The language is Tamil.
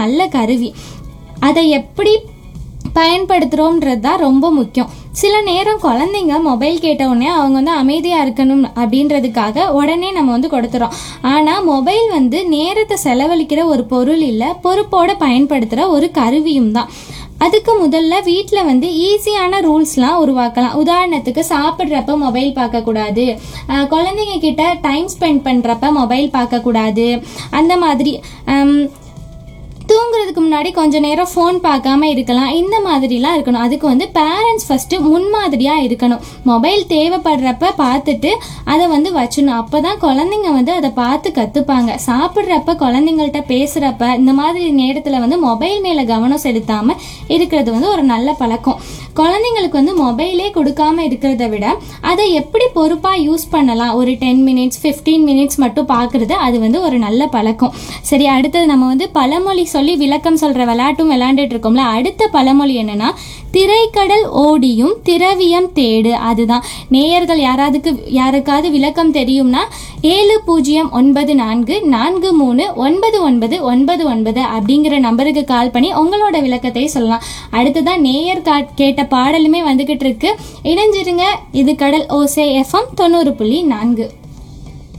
நல்ல கருவி அதை எப்படி பயன்படுத்துகிறோன்றது தான் ரொம்ப முக்கியம் சில நேரம் குழந்தைங்க மொபைல் கேட்ட உடனே அவங்க வந்து அமைதியாக இருக்கணும் அப்படின்றதுக்காக உடனே நம்ம வந்து கொடுத்துறோம் ஆனால் மொபைல் வந்து நேரத்தை செலவழிக்கிற ஒரு பொருள் இல்லை பொறுப்போட பயன்படுத்துகிற ஒரு கருவியும் தான் அதுக்கு முதல்ல வீட்டில் வந்து ஈஸியான ரூல்ஸ்லாம் உருவாக்கலாம் உதாரணத்துக்கு சாப்பிட்றப்ப மொபைல் பார்க்கக்கூடாது அஹ் குழந்தைங்க கிட்ட டைம் ஸ்பெண்ட் பண்ணுறப்ப மொபைல் பார்க்கக்கூடாது அந்த மாதிரி ஹம், தூங்குறதுக்கு முன்னாடி கொஞ்ச நேரம் ஃபோன் பார்க்காம இருக்கலாம் இந்த மாதிரிலாம் இருக்கணும் அதுக்கு வந்து பேரண்ட்ஸ் ஃபஸ்ட்டு முன்மாதிரியாக இருக்கணும் மொபைல் தேவைப்படுறப்ப பார்த்துட்டு அதை வந்து வச்சிடணும் அப்போ தான் குழந்தைங்க வந்து அதை பார்த்து கற்றுப்பாங்க சாப்பிட்றப்ப குழந்தைங்கள்ட்ட பேசுகிறப்ப இந்த மாதிரி நேரத்தில் வந்து மொபைல் மேலே கவனம் செலுத்தாமல் இருக்கிறது வந்து ஒரு நல்ல பழக்கம் குழந்தைங்களுக்கு வந்து மொபைலே கொடுக்காம இருக்கிறத விட அதை எப்படி பொறுப்பாக யூஸ் பண்ணலாம் ஒரு டென் மினிட்ஸ் ஃபிஃப்டீன் மினிட்ஸ் மட்டும் பார்க்குறது அது வந்து ஒரு நல்ல பழக்கம் சரி அடுத்தது நம்ம வந்து பழமொழி சொல்லி விளக்கம் சொல்கிற விளையாட்டும் விளையாண்டுட்டு இருக்கோம்ல அடுத்த பழமொழி என்னன்னா திரைக்கடல் ஓடியும் திரவியம் தேடு அதுதான் நேயர்கள் யாராவதுக்கு யாருக்காவது விளக்கம் தெரியும்னா ஏழு பூஜ்ஜியம் ஒன்பது நான்கு நான்கு மூணு ஒன்பது ஒன்பது ஒன்பது ஒன்பது அப்படிங்கிற நம்பருக்கு கால் பண்ணி உங்களோட விளக்கத்தை சொல்லலாம் அடுத்ததான் நேயர் கா கேட்ட பாடலுமே வந்துகிட்டு இருக்கு இணைஞ்சிருங்க இது கடல் ஓசே எஃப்எம் தொண்ணூறு புள்ளி நான்கு